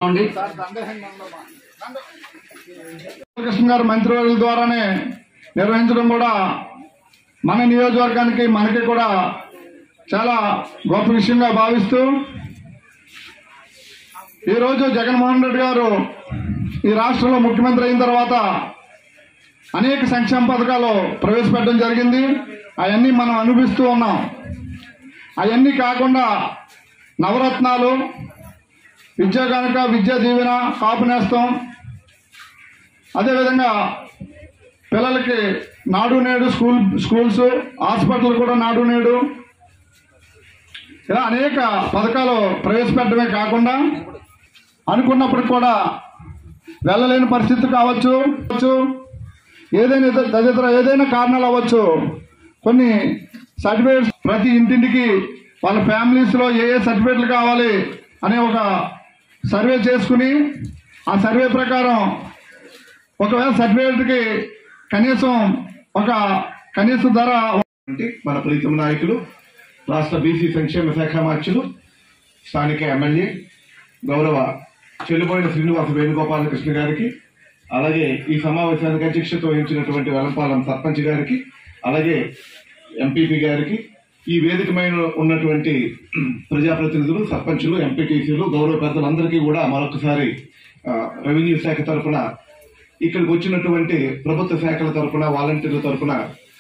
అండి కృష్ణ గారు మంత్రివర్యుల ద్వారానే నిర్వహించడం కూడా మన నియోజకవర్గానికి మనకి కూడా చాలా గొప్ప విషయంగా భావిస్తూ ఈరోజు జగన్మోహన్ రెడ్డి గారు ఈ రాష్ట్రంలో ముఖ్యమంత్రి అయిన తర్వాత అనేక సంక్షేమ పథకాలు ప్రవేశపెట్టడం జరిగింది అవన్నీ మనం అనుభవిస్తూ ఉన్నాం అవన్నీ కాకుండా నవరత్నాలు విద్యా కనుక విద్యా దీవెన కాపు నేస్తం అదేవిధంగా పిల్లలకి నాడు నేడు స్కూల్ స్కూల్స్ హాస్పిటల్ కూడా నాడు నేడు ఇలా అనేక పథకాలు ప్రవేశపెట్టడమే కాకుండా అనుకున్నప్పటికి కూడా వెళ్ళలేని పరిస్థితి కావచ్చు కావచ్చు. ఏదైనా ఇతర- తదితర ఏదైనా కారణాలు అవ్వచ్చు కొన్ని సర్టిఫికేట్స్ ప్రతి ఇంటింటికి వాళ్ళ ఫ్యామిలీస్లో ఏ ఏ సర్టిఫికేట్లు కావాలి అనే ఒక సర్వే చేసుకుని ఆ సర్వే ప్రకారం ఒకవేళ సర్టిఫికేట్కి కనీసం ఒక కనీస ధర అంటే మన ప్రీతమ నాయకులు రాష్ట్ర బీసీ సంక్షేమ శాఖ మార్చులు స్థానిక ఎమ్మెల్యే గౌరవ చెల్లిపోయిన శ్రీనివాస వేణుగోపాలకృష్ణ గారికి అలాగే ఈ సమావేశానికి అధ్యక్షత వహించినటువంటి వెలంపాలెం సర్పంచ్ గారికి అలాగే ఎంపీపీ గారికి ఈ వేదికమైన ఉన్నటువంటి ప్రజాప్రతినిధులు సర్పంచులు ఎంపీటీసీలు గౌరవ పెద్దలందరికీ కూడా మరొకసారి ఆ, రెవెన్యూ శాఖ తరఫున ఇక్కడికి వచ్చినటువంటి ప్రభుత్వ శాఖల తరఫున వాలంటీర్ల తరఫున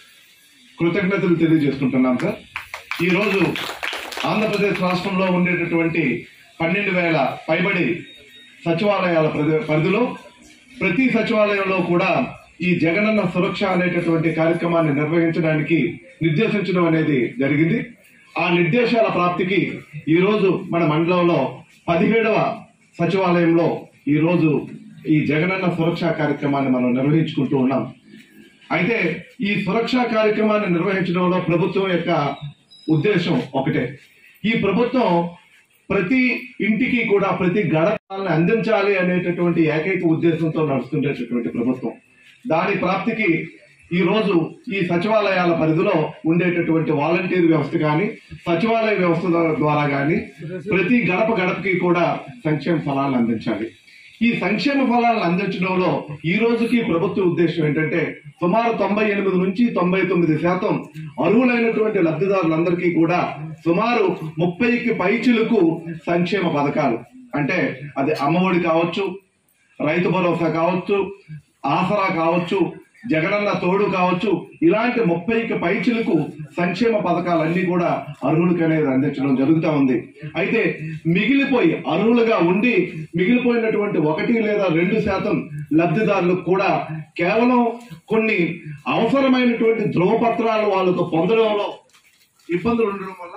కృతజ్ఞతలు తెలియజేసుకుంటున్నాం సార్ ఈరోజు ఆంధ్రప్రదేశ్ రాష్ట్రంలో ఉండేటటువంటి పన్నెండు వేల పైబడి సచివాలయాల ప్రది- పరిధిలో ప్రతి సచివాలయంలో కూడా ఈ జగనన్న సురక్ష అనేటటువంటి కార్యక్రమాన్ని నిర్వహించడానికి నిర్దేశించడం అనేది జరిగింది ఆ నిర్దేశాల ప్రాప్తికి ఈరోజు మన మండలంలో పదిహేడవ సచివాలయంలో ఈరోజు ఈ జగనన్న సురక్ష కార్యక్రమాన్ని మనం నిర్వహించుకుంటూ ఉన్నాం అయితే ఈ సురక్ష కార్యక్రమాన్ని నిర్వహించడంలో ప్రభుత్వం యొక్క ఉద్దేశం ఒకటే ఈ ప్రభుత్వం ప్రతి ఇంటికి కూడా ప్రతి గడపాలను అందించాలి అనేటటువంటి ఏకైక ఉద్దేశంతో నడుస్తుండేటటువంటి ప్రభుత్వం దాని ప్రాప్తికి ఈ రోజు ఈ సచివాలయాల పరిధిలో ఉండేటటువంటి వాలంటీర్ వ్యవస్థ కానీ సచివాలయ వ్యవస్థ ద్వారా కానీ ప్రతి గడప గడపకి కూడా సంక్షేమ ఫలాలను అందించాలి ఈ సంక్షేమ ఫలాలను అందించడంలో ఈ రోజుకి ప్రభుత్వ ఉద్దేశం ఏంటంటే సుమారు తొంభై ఎనిమిది నుంచి తొంభై తొమ్మిది శాతం అర్హులైనటువంటి లబ్ధిదారులందరికీ కూడా సుమారు ముప్పైకి పైచులకు సంక్షేమ పథకాలు అంటే అది అమ్మఒడి కావచ్చు రైతు భరోసా కావచ్చు ఆసరా కావచ్చు జగనన్న తోడు కావచ్చు ఇలాంటి ముప్పైకి పైచులకు సంక్షేమ పథకాలన్నీ కూడా అర్హులకు అనేది అందించడం జరుగుతూ ఉంది అయితే మిగిలిపోయి అర్హులుగా ఉండి మిగిలిపోయినటువంటి ఒకటి లేదా రెండు శాతం లబ్ధిదారులకు కూడా కేవలం కొన్ని అవసరమైనటువంటి ధ్రువపత్రాలు వాళ్ళకు పొందడంలో ఇబ్బందులు ఉండడం వల్ల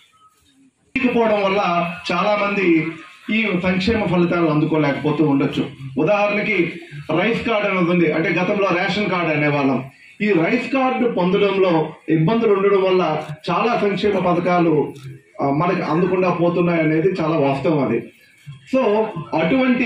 లేకపోవడం వల్ల చాలా మంది ఈ సంక్షేమ ఫలితాలను అందుకోలేకపోతూ ఉండొచ్చు ఉదాహరణకి రైస్ కార్డ్ అనేది ఉంది అంటే గతంలో రేషన్ కార్డ్ అనేవాళ్ళం ఈ రైస్ కార్డు పొందడంలో ఇబ్బందులు ఉండడం వల్ల చాలా సంక్షేమ పథకాలు ఆ, మనకి అందకుండా పోతున్నాయి అనేది చాలా వాస్తవం అది సో అటువంటి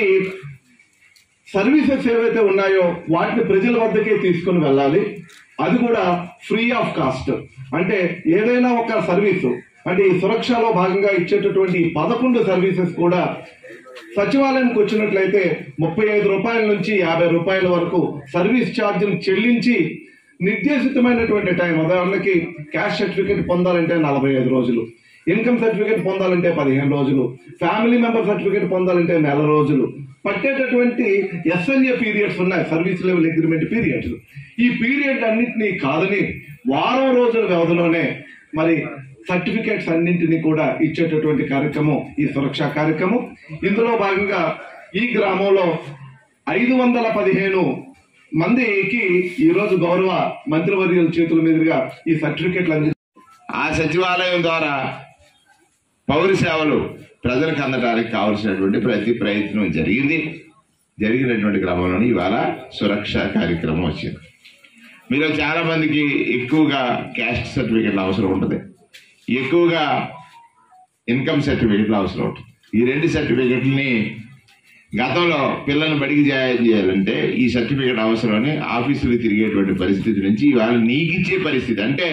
సర్వీసెస్ ఏవైతే ఉన్నాయో వాటిని ప్రజల వద్దకే తీసుకుని వెళ్ళాలి అది కూడా ఫ్రీ ఆఫ్ కాస్ట్ అంటే ఏదైనా ఒక సర్వీసు అంటే ఈ సురక్షలో భాగంగా ఇచ్చేటటువంటి ఈ పదకొండు సర్వీసెస్ కూడా సచివాలయానికి వచ్చినట్లయితే ముప్పై ఐదు రూపాయల నుంచి యాభై రూపాయల వరకు సర్వీస్ ఛార్జీలు చెల్లించి నిర్దేశితమైనటువంటి టైం ఉదాహరణకి క్యాష్ సర్టిఫికేట్ పొందాలంటే నలభై ఐదు రోజులు ఇన్కమ్ సర్టిఫికేట్ పొందాలంటే పదిహేను రోజులు ఫ్యామిలీ మెంబర్ సర్టిఫికేట్ పొందాలంటే నెల రోజులు పట్టేటటువంటి ఎస్ఎన్ఏ పీరియడ్స్ ఉన్నాయి సర్వీస్ లెవెల్ అగ్రిమెంట్ పీరియడ్స్ ఈ పీరియడ్ అన్నింటినీ కాదని వారం రోజుల వ్యవధిలోనే మరి సర్టిఫికేట్స్ అన్నింటినీ కూడా ఇచ్చేటటువంటి కార్యక్రమం ఈ సురక్ష కార్యక్రమం ఇందులో భాగంగా ఈ గ్రామంలో ఐదు వందల పదిహేను మందికి ఈ రోజు గౌరవ మంత్రివర్యుల చేతుల మీదుగా ఈ సర్టిఫికేట్లు అంది ఆ సచివాలయం ద్వారా పౌర సేవలు ప్రజలకు అందడానికి కావలసినటువంటి ప్రతి ప్రయత్నం జరిగింది జరిగినటువంటి క్రమంలోనే ఇవాళ సురక్ష కార్యక్రమం వచ్చింది మీలో చాలా మందికి ఎక్కువగా క్యాస్ట్ సర్టిఫికెట్ల అవసరం ఉంటుంది ఎక్కువగా ఇన్కమ్ సర్టిఫికెట్ల అవసరం ఉంటుంది ఈ రెండు సర్టిఫికెట్లని గతంలో పిల్లల్ని బడికి జాయిన్ చేయాలంటే ఈ సర్టిఫికేట్ అవసరమని ఆఫీసులకు తిరిగేటువంటి పరిస్థితి నుంచి ఇవాళ నీకిచ్చే పరిస్థితి అంటే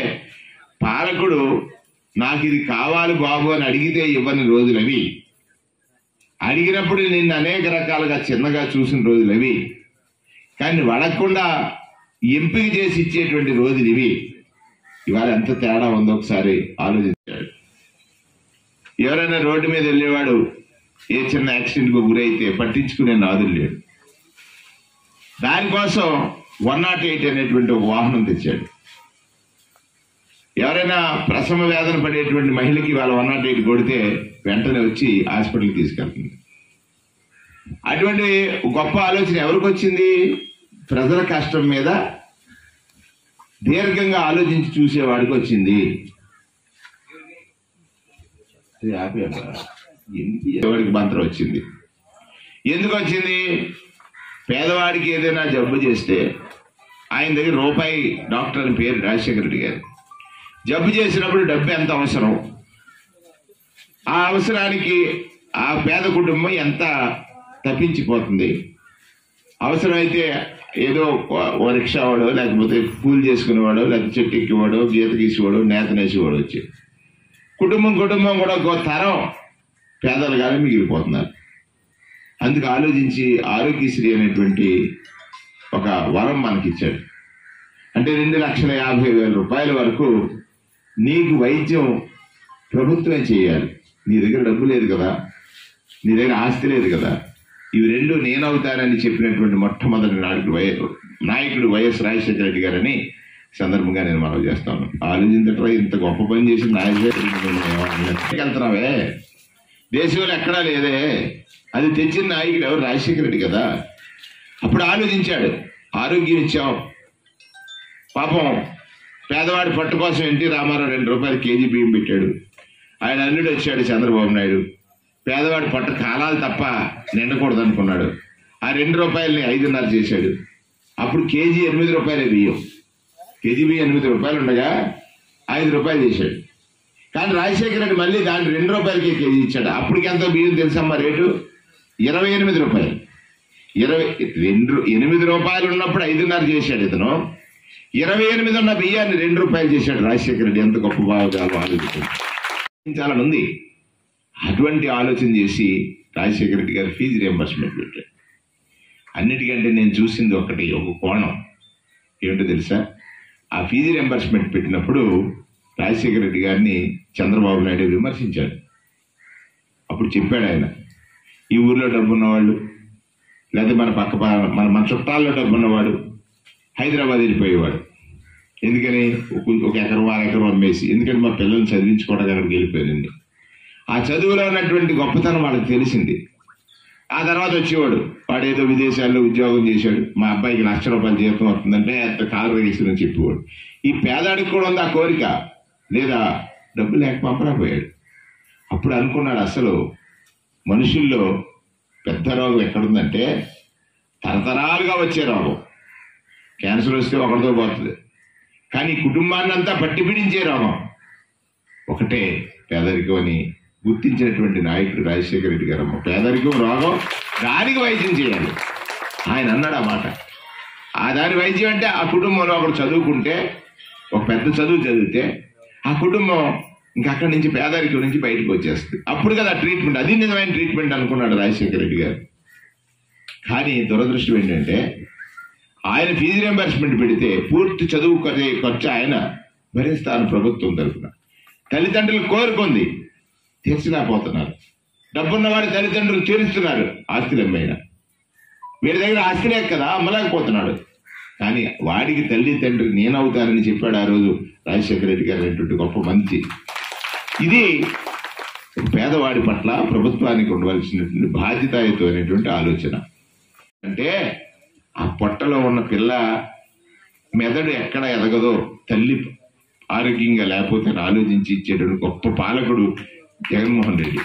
పాలకుడు నాకు ఇది కావాలి బాబు అని అడిగితే ఇవ్వని రోజులవి అడిగినప్పుడు నిన్ను అనేక రకాలుగా చిన్నగా చూసిన రోజులు అవి కానీ అడగకుండా ఎంపిక చేసి ఇచ్చేటువంటి రోజులు ఇవి ఇవాళ ఎంత తేడా ఉందో ఒకసారి ఆలోచించాడు ఎవరైనా రోడ్డు మీద వెళ్ళేవాడు ఏ చిన్న యాక్సిడెంట్కు గురైతే పట్టించుకునే నాదులు లేడు దానికోసం వన్ నాట్ ఎయిట్ అనేటువంటి ఒక వాహనం తెచ్చాడు ఎవరైనా ప్రసవ వేదన పడేటువంటి మహిళకి వాళ్ళ వన్ నాట్ ఎయిట్ కొడితే వెంటనే వచ్చి హాస్పిటల్కి తీసుకెళ్తుంది అటువంటి గొప్ప ఆలోచన ఎవరికి వచ్చింది ప్రజల కష్టం మీద దీర్ఘంగా ఆలోచించి చూసేవాడికి వచ్చింది ఇది ఆపేయమ్మా. ఎందుకు ఎవరికి మంత్రం వచ్చింది ఎందుకు వచ్చింది పేదవాడికి ఏదైనా జబ్బు చేస్తే ఆయన దగ్గర రూపాయి డాక్టర్ అని పేరు రాజశేఖర రెడ్డి గారు జబ్బు చేసినప్పుడు డబ్బు ఎంత అవసరం ఆ అవసరానికి ఆ పేద కుటుంబం ఎంత తప్పించిపోతుంది అవసరమైతే ఏదో ఓ- ఓ రిక్షా వాడో లేకపోతే కూలి చేసుకునేవాడో లేకపోతే చెట్టు ఎక్కేవాడో గీత గీసేవాడో నేత నేసేవాడు వచ్చి కుటుంబం కుటుంబం కూడా ఒక తరం పేదలుగానే మిగిలిపోతున్నారు అందుకు ఆలోచించి ఆరోగ్యశ్రీ అనేటువంటి ఒక వరం మనకిచ్చాడు అంటే రెండు లక్షల యాభై వేల రూపాయల వరకు నీకు వైద్యం ప్రభుత్వమే చేయాలి నీ దగ్గర డబ్బు లేదు కదా నీ దగ్గర ఆస్తి లేదు కదా ఇవి రెండు నేనవుతానని చెప్పినటువంటి మొట్టమొదటి నాయకుడు వై నాయకుడు వైఎస్ రాజశేఖర రెడ్డి గారని ఈ సందర్భంగా నేను మనవి చేస్తాను ఆలోచించట్రా ఇంత గొప్ప పని చేసి రాజశేఖర రెడ్డి వెళ్తున్నావే దేశంలో ఎక్కడా లేదే అది తెచ్చిన నాయకుడు ఎవరు రాజశేఖర రెడ్డి కదా అప్పుడు ఆలోచించాడు ఆరోగ్యం ఇచ్చాం పాపం పేదవాడి పట్టు కోసం ఎన్టీ రామారావు రెండు రూపాయలు కేజీ బియ్యం పెట్టాడు ఆయన అల్లుడు వచ్చాడు చంద్రబాబు నాయుడు పేదవాడి పట్టు కాలాలు తప్ప నిండకూడదు అనుకున్నాడు ఆ రెండు రూపాయలని ఐదున్నర చేశాడు అప్పుడు కేజీ ఎనిమిది రూపాయలే బియ్యం కేజీ బియ్యం ఎనిమిది రూపాయలు ఉండగా ఐదు రూపాయలు చేశాడు కానీ రాజశేఖర రెడ్డి మళ్ళీ దాన్ని రెండు రూపాయలకే కేజీ ఇచ్చాడు అప్పటికి ఎంతో బియ్యం తెలుసమ్మా రేటు ఇరవై ఎనిమిది రూపాయలు ఇరవై రెండు ఎనిమిది రూపాయలు ఉన్నప్పుడు ఐదున్నర చేశాడు ఇతను ఇరవై ఎనిమిది ఉన్న బియ్యాన్ని రెండు రూపాయలు చేశాడు రాజశేఖర రెడ్డి ఎంత గొప్ప భాగాలు ఆలోచించాలని ఉంది అటువంటి ఆలోచన చేసి రాజశేఖర రెడ్డి గారు ఫీజు రియంబర్స్మెంట్ పెట్టాడు అన్నిటికంటే నేను చూసింది ఒకటి ఒక కోణం ఏమిటో తెలుసా ఆ ఫీజు రియంబర్స్మెంట్ పెట్టినప్పుడు రాజశేఖర రెడ్డి గారిని చంద్రబాబు నాయుడు విమర్శించాడు అప్పుడు చెప్పాడు ఆయన ఈ ఊర్లో డబ్బు ఉన్నవాళ్ళు లేదా మన పక్క ప- మన మన చుట్టాల్లో డబ్బు ఉన్నవాడు హైదరాబాద్ వెళ్ళిపోయేవాడు ఎందుకని ఒక ఒక ఎకరం అర ఎకరం అమ్మేసి ఎందుకంటే మా పిల్లల్ని చదివించుకోవడానికి అక్కడికి వెళ్ళిపోయింది ఆ చదువులో ఉన్నటువంటి గొప్పతనం వాళ్ళకి తెలిసింది ఆ తర్వాత వచ్చేవాడు వాడు ఏదో విదేశాల్లో ఉద్యోగం చేశాడు మా అబ్బాయికి లక్ష రూపాయలు జీతం వస్తుందంటే ఎంత కారు వేసిందని చెప్పేవాడు ఈ పేదాడికి కూడా ఉంది ఆ కోరిక లేదా డబ్బు లేక పంపరాపోయాడు అప్పుడు అనుకున్నాడు అసలు మనుషుల్లో పెద్ద రోగం ఎక్కడుందంటే తరతరాలుగా వచ్చే రోగం క్యాన్సర్ వస్తే ఒకటితో పోతుంది కానీ కుటుంబాన్ని అంతా పట్టి పీడించే రోగం ఒకటే పేదరికం అని గుర్తించినటువంటి నాయకుడు రాజశేఖర రెడ్డి గారు అమ్మ పేదరికం రోగం దానికి వైద్యం చేయాలి ఆయన అన్నాడు ఆ మాట ఆ దాని వైద్యం అంటే ఆ కుటుంబంలో ఒకడు చదువుకుంటే ఒక పెద్ద చదువు చదివితే ఆ కుటుంబం ఇంకా అక్కడి నుంచి పేదరికం నుంచి బయటకు వచ్చేస్తుంది అప్పుడు కదా ట్రీట్మెంట్ అది నిజమైన ట్రీట్మెంట్ అనుకున్నాడు రాజశేఖర రెడ్డి గారు కానీ దురదృష్టం ఏంటంటే ఆయన ఫీజు రియంబర్స్మెంట్ పెడితే పూర్తి చదువు ఖర్చు- ఖర్చు ఆయన భరిస్తాను ప్రభుత్వం తరఫున తల్లిదండ్రులు కోరుకుంది తీర్చలేకపోతున్నారు డబ్బున్నవాడి తల్లిదండ్రులు తీరుస్తున్నారు ఆస్తులు అమ్మైనా వీడి దగ్గర ఆస్తి లేక కదా అమ్మలేకపోతున్నాడు కానీ వాడికి తల్లి తండ్రి నేనవుతానని చెప్పాడు ఆ రోజు రాజశేఖర రెడ్డి గారు అనేటువంటి గొప్ప మంచి ఇది ఒక పేదవాడి పట్ల ప్రభుత్వానికి ఉండవలసినటువంటి బాధ్యతాయుతం అనేటువంటి ఆలోచన అంటే ఆ పొట్టలో ఉన్న పిల్ల మెదడు ఎక్కడ ఎదగదో తల్లి ఆరోగ్యంగా లేకపోతే అని ఆలోచించి ఇచ్చేటువంటి గొప్ప పాలకుడు జగన్మోహన్ రెడ్డి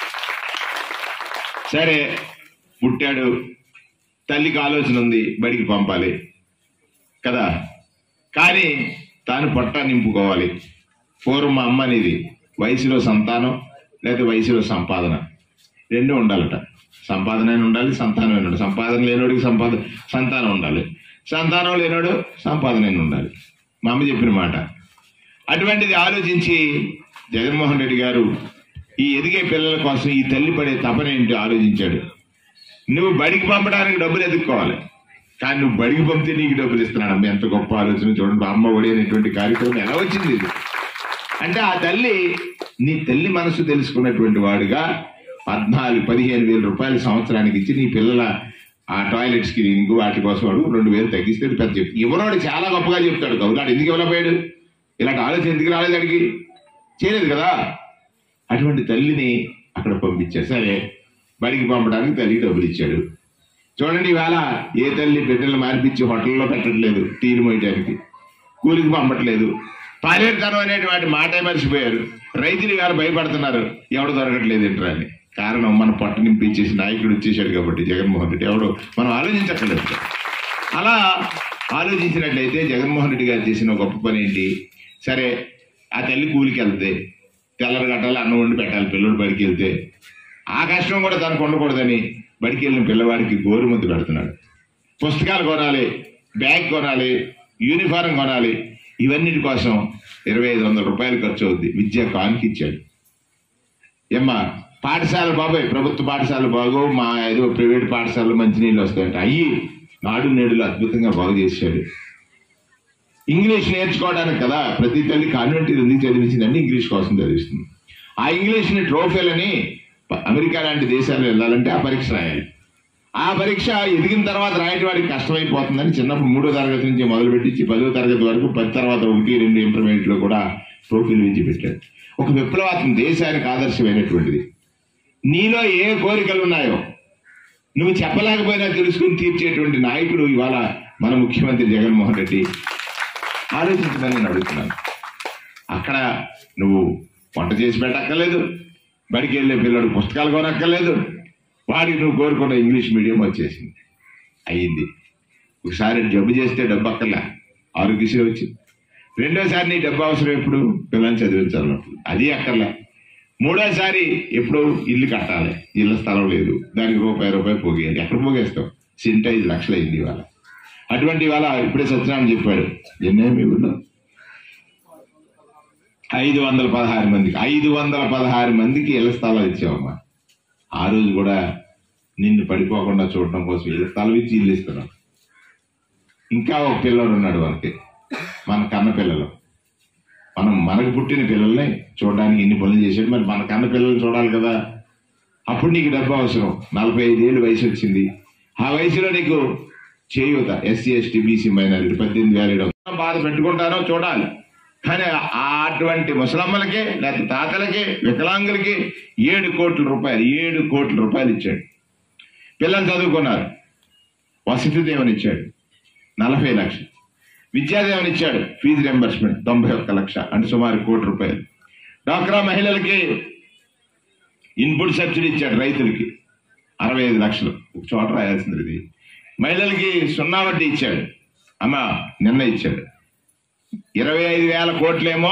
సరే పుట్టాడు తల్లికి ఆలోచన ఉంది బడికి పంపాలి కదా కానీ తాను పొట్ట నింపుకోవాలి పూర్వం మా అమ్మ అనేది వయసులో సంతానం లేదా వయసులో సంపాదన రెండు ఉండాలట సంపాదన అయినా ఉండాలి సంతానం అయినా ఉండాలి సంపాదన లేనోడికి సంపాదన సంతానం ఉండాలి సంతానం లేనోడు సంపాదన అయినా ఉండాలి మా అమ్మ చెప్పిన మాట అటువంటిది ఆలోచించి జగన్మోహన్ రెడ్డి గారు ఈ ఎదిగే పిల్లల కోసం ఈ తల్లి పడే తపనేంటి ఆలోచించాడు నువ్వు బడికి పంపడానికి డబ్బులు ఎదుర్కోవాలి కానీ నువ్వు బడికి పంపితే నీకు డబ్బులు ఇస్తున్నాడు అమ్మ ఎంత గొప్ప ఆలోచన చూడండి అమ్మ ఒడి అనేటువంటి కార్యక్రమం ఎలా వచ్చింది ఇది అంటే ఆ తల్లి నీ తల్లి మనసు తెలుసుకున్నటువంటి వాడుగా పద్నాలుగు పదిహేను వేల రూపాయలు సంవత్సరానికి ఇచ్చి నీ పిల్లల ఆ టాయిలెట్స్ కి నీకు వాటి కోసం వాడు రెండు వేలు తగ్గిస్తే పెద్ద చెప్పి ఇవ్వనోడు చాలా గొప్పగా చెప్తాడు గౌరాడు ఎందుకు ఇవ్వలేకపోయాడు ఇలాంటి ఆలోచన ఎందుకు రాలేదు అడిగి చేయలేదు కదా అటువంటి తల్లిని అక్కడ పంపించారు సరే బడికి పంపడానికి తల్లికి డబ్బులు ఇచ్చాడు చూడండి ఇవాళ ఏ తల్లి బిడ్డలు మార్పించి హోటల్లో పెట్టట్లేదు టీలు మోయటానికి కూలికి పంపట్లేదు పాలేరుతనం అనేటువంటి మాటే మర్చిపోయారు రైతులు ఇవాళ భయపడుతున్నారు ఎవడు దొరకట్లేదు ఏంట్రా అని కారణం మన పొట్ట నింపించేసి నాయకుడు వచ్చేసాడు కాబట్టి జగన్మోహన్ రెడ్డి ఎవడు మనం ఆలోచించక్కర్లేదు అలా ఆలోచించినట్లయితే జగన్మోహన్ రెడ్డి గారు చేసిన గొప్ప పని ఏంటి సరే ఆ తల్లి కూలికి వెళ్తే తెల్లరి గట్టాలి అన్నం వండి పెట్టాలి పిల్లడు బడికి వెళ్తే ఆ కష్టం కూడా తనకు ఉండకూడదని బడికి వెళ్ళిన పిల్లవాడికి గోరుముద్దు పెడుతున్నాడు పుస్తకాలు కొనాలి బ్యాగ్ కొనాలి యూనిఫారం కొనాలి ఇవన్నిటి కోసం ఇరవై ఐదు వందల రూపాయలు ఖర్చు అవుద్ది విద్యా కానికి ఇచ్చాడు ఏమ్మా పాఠశాల బాబాయ్ ప్రభుత్వ పాఠశాలలు బాగో మా ఏదో ప్రైవేట్ పాఠశాలలు మంచినీళ్ళు వస్తాయంట అయ్యి నాడు నేడులు అద్భుతంగా బాగు చేశాడు ఇంగ్లీష్ నేర్చుకోవడానికి కదా ప్రతి తల్లి కాన్వెంట్ ఎందుకు చదివించిందంటే ఇంగ్లీష్ కోసం చదివిస్తుంది ఆ ఇంగ్లీష్ని ట్రోఫీలని ప- అమెరికా లాంటి దేశాలు వెళ్ళాలంటే ఆ పరీక్ష రాయాలి ఆ పరీక్ష ఎదిగిన తర్వాత రాయటం వాడికి కష్టమైపోతుందని చిన్నప్పుడు మూడో తరగతి నుంచి మొదలుపెట్టించి పదో తరగతి వరకు పది తర్వాత ఒకటి రెండు ఇంటర్మీడియట్ లో కూడా ట్రోఫీలు విద్య పెట్టాడు ఒక విప్లవాత్మక దేశానికి ఆదర్శమైనటువంటిది నీలో ఏ కోరికలు ఉన్నాయో నువ్వు చెప్పలేకపోయినా తెలుసుకుని తీర్చేటువంటి నాయకుడు ఇవాళ మన ముఖ్యమంత్రి జగన్మోహన్ రెడ్డి ఆలోచించమని నేను అడుగుతున్నాను అక్కడ నువ్వు వంట చేసి పెట్టక్కర్లేదు బడికి వెళ్ళే పిల్లడు పుస్తకాలు కొనక్కర్లేదు వాడికి నువ్వు కోరుకున్న ఇంగ్లీష్ మీడియం వచ్చేసింది అయ్యింది ఒకసారి జబ్బు చేస్తే డబ్బు అక్కర్లే ఆరోగ్యశ్రీ వచ్చింది రెండోసారి నీ డబ్బు అవసరం ఎప్పుడు పిల్లల్ని చదివించాలన్నప్పుడు అది అక్కర్లే మూడోసారి ఎప్పుడు ఇల్లు కట్టాలి ఇళ్ళ స్థలం లేదు దానికి రూపాయి రూపాయి పోగేయాలి ఎక్కడ పోగేస్తావు సింట ఐదు లక్షలు అయింది ఇవాళ అటువంటి ఇవాళ ఇప్పుడే సత్యనారాయణ చెప్పాడు ఎన్నే మీ ఊళ్ళో ఐదు వందల పదహారు మందికి ఐదు వందల పదహారు మందికి ఇళ్ల స్థలాలు ఇచ్చావమ్మా ఆ రోజు కూడా నిన్ను పడిపోకుండా చూడటం కోసం ఇళ్ల స్థలం ఇచ్చి ఇల్లు ఇస్తున్నాం ఇంకా ఒక పిల్లడు ఉన్నాడు మనకి మన కన్న పిల్లలు మనం మనకు పుట్టిన పిల్లల్ని చూడడానికి ఇన్ని పనులు చేసాడు మరి మన కన్న పిల్లల్ని చూడాలి కదా అప్పుడు నీకు డబ్బు అవసరం నలభై ఐదేళ్ళు వయసు వచ్చింది ఆ వయసులో నీకు చేయూత ఎస్సీ ఎస్టీ బీసీ మైనారిటీ పద్దెనిమిది వేల ఏడు వందలు. బాధ పెట్టుకుంటానో చూడాలి కానీ ఆ అటువంటి ముసలమ్మలకి లేకపోతే తాతలకి వికలాంగులకి ఏడు కోట్ల రూపాయలు ఏడు కోట్ల రూపాయలు ఇచ్చాడు పిల్లలు చదువుకున్నారు వసతి దేవుని ఇచ్చాడు నలభై లక్షలు విద్యాదేవన్ ఇచ్చాడు ఫీజు రెంబర్స్మెంట్ తొంభై ఒక్క లక్ష అంటే సుమారు కోటి రూపాయలు డాక్రా మహిళలకి ఇన్పుట్ సబ్సిడీ ఇచ్చాడు రైతులకి అరవై ఐదు లక్షలు ఒక చోట రాయాల్సింది ఇది మహిళలకి సున్నా వడ్డీ ఇచ్చాడు అమ్మ నిన్న ఇచ్చాడు ఇరవై ఐదు వేల కోట్లేమో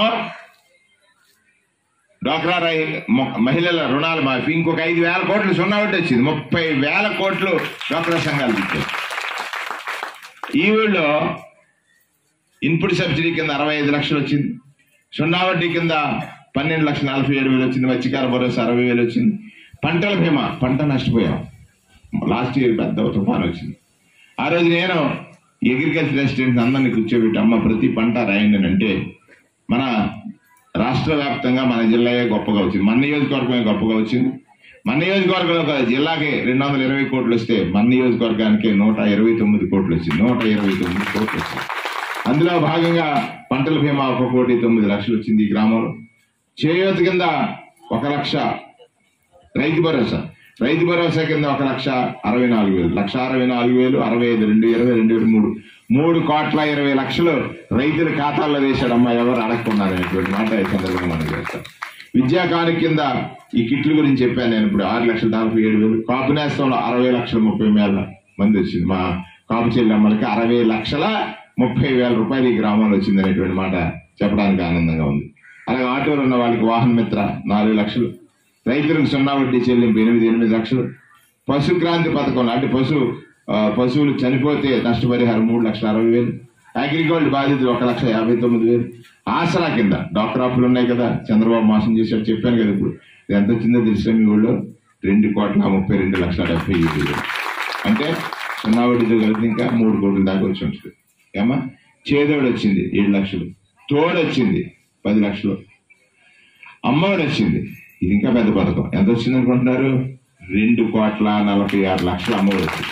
డ్వాక్రా రై మొ- మహిళల రుణాలు మాఫీ ఇంకొక ఐదు వేల కోట్లు సున్నా వడ్డీ వచ్చింది ముప్పై వేల కోట్లు డ్వాక్రా సంఘాలకు ఇచ్చారు ఈ ఊళ్ళో ఇన్పుట్ సబ్సిడీ కింద అరవై ఐదు లక్షలు వచ్చింది సున్నా వడ్డీ కింద పన్నెండు లక్షల నలభై ఏడు వేలు వచ్చింది మత్స్యకార భరోసా అరవై వేలు వచ్చింది పంటల బీమా పంట నష్టపోయాం లాస్ట్ ఇయర్ పెద్ద తుఫాన్ వచ్చింది ఆ రోజు నేను అగ్రికల్చర్ రెసిడెంట్స్ అందరినీ కూర్చోబెట్టి అమ్మ ప్రతి పంట రాయండి అని అంటే మన రాష్ట్ర వ్యాప్తంగా మన జిల్లాయే గొప్పగా వచ్చింది మన నియోజకవర్గమే గొప్పగా వచ్చింది మన నియోజకవర్గంలో ఒక జిల్లాకి రెండు వందల ఇరవై కోట్లు వస్తే మన నియోజకవర్గానికి నూట ఇరవై తొమ్మిది కోట్లు వచ్చింది నూట ఇరవై తొమ్మిది కోట్లు వచ్చింది అందులో భాగంగా పంటల బీమా ఒక కోటి తొమ్మిది లక్షలు వచ్చింది ఈ గ్రామంలో చేయూత కింద ఒక లక్ష రైతు భరోసా రైతు భరోసా కింద ఒక లక్ష అరవై నాలుగు వేలు లక్ష అరవై నాలుగు వేలు అరవై ఐదు రెండు ఇరవై రెండు ఇరవై మూడు మూడు కోట్ల ఇరవై లక్షలు రైతుల ఖాతాల్లో వేశాడమ్మా ఎవరు అడగకున్నారనేటువంటి మాట ఈ సందర్భంగా మనం చేస్తాం విద్యా కానుక కింద ఈ కిట్ల గురించి చెప్పాను నేను ఇప్పుడు ఆరు లక్షల నలభై ఏడు వేలు కాపు నేస్తంలో అరవై లక్షల ముప్పై వేల మంది వచ్చింది మా కాపు చెల్లెమ్మలకి అరవై లక్షల ముప్పై వేల రూపాయలు ఈ గ్రామంలో వచ్చింది అనేటువంటి మాట చెప్పడానికి ఆనందంగా ఉంది అలాగే ఆటోలో ఉన్న వాళ్ళకి వాహన మిత్ర నాలుగు లక్షలు రైతులకు సున్నా వడ్డీ చెల్లింపు ఎనిమిది ఎనిమిది లక్షలు పశుక్రాంతి పథకం అంటే పశు ఆ, పశువులు చనిపోతే నష్టపరిహారం మూడు లక్షల అరవై వేలు అగ్రికల్చర్ బాధితులు ఒక లక్ష యాభై తొమ్మిది వేలు ఆసరా కింద డాక్టర్ అప్పులు ఉన్నాయి కదా చంద్రబాబు మోసం చేశాడు చెప్పాను కదా ఇప్పుడు ఇది ఎంత వచ్చిందో తెలిసిన మీ ఊళ్ళో రెండు కోట్ల ముప్పై రెండు లక్షల డెబ్బై ఐదు వేలు అంటే సున్నా వడ్డీతో కలిపి ఇంకా మూడు కోట్ల దాకా వచ్చి ఉంటుంది ఏమా చేదోడు వచ్చింది ఏడు లక్షలు తోడు వచ్చింది పది లక్షలు అమ్మఒడి వచ్చింది ఇది ఇంకా పెద్ద పథకం ఎంత వచ్చింది అనుకుంటున్నారు రెండు కోట్ల నలభై ఆరు లక్షల అమ్మఒడి వచ్చింది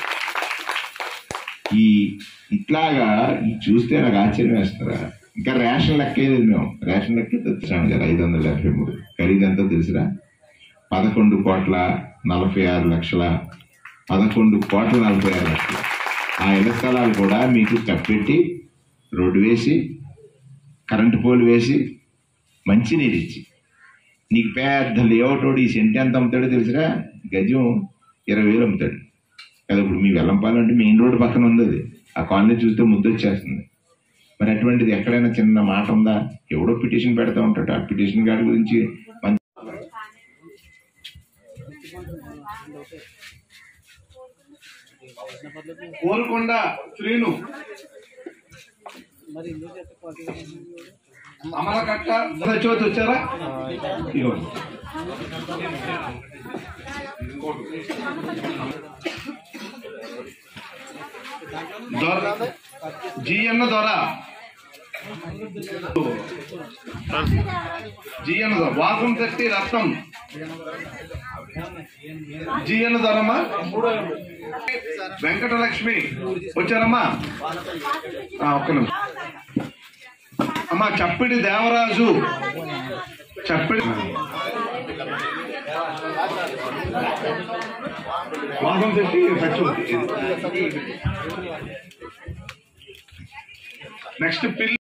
ఈ ఇట్లాగా ఈ చూస్తే నాకు ఆశ్చర్యం వేస్తారా ఇంకా రేషన్ లెక్కేది మేము రేషన్ లెక్క తెచ్చాము కదా ఐదు వందల డెబ్బై మూడు ఖరీదు ఎంతో తెలుసురా పదకొండు కోట్ల నలభై ఆరు లక్షల పదకొండు కోట్ల నలభై ఆరు లక్షలు ఆ ఇళ్ల స్థలాలు కూడా మీకు కప్పెట్టి రోడ్డు వేసి కరెంటు పోలు వేసి మంచినీరు ఇచ్చి నీకు పెద్ద లేఅవుట్ వాడు ఈ సెంట్ ఎంత అమ్ముతాడో తెలుసురా గజం ఇరవై వేలు అమ్ముతాడు కదా ఇప్పుడు మీ వెల్లంపాలెం అంటే మెయిన్ రోడ్ పక్కన ఉంది అది ఆ కాలనీ చూస్తే ముద్దు వచ్చేస్తుంది మరి అటువంటిది ఎక్కడైనా చిన్న మాట ఉందా ఎవడో పిటిషన్ పెడతా ఉంటాడు ఆ పిటిషన్ గారి గురించి మంచి కోల్కొండ శ్రీను అమలకట్ట చోతి వచ్చారా ఇదిగో. దొర జిఎన్న దొర జిఎన్న దొర వాసం శక్తి రత్నం జిఎన్న దొరమ్మా వెంకటలక్ష్మి వచ్చారమ్మా ఆ, ఒక్క నిమిషం అమ్మా చప్పిడి దేవరాజు చప్పిడి వాసం శెట్టి నెక్స్ట్ పిల్లి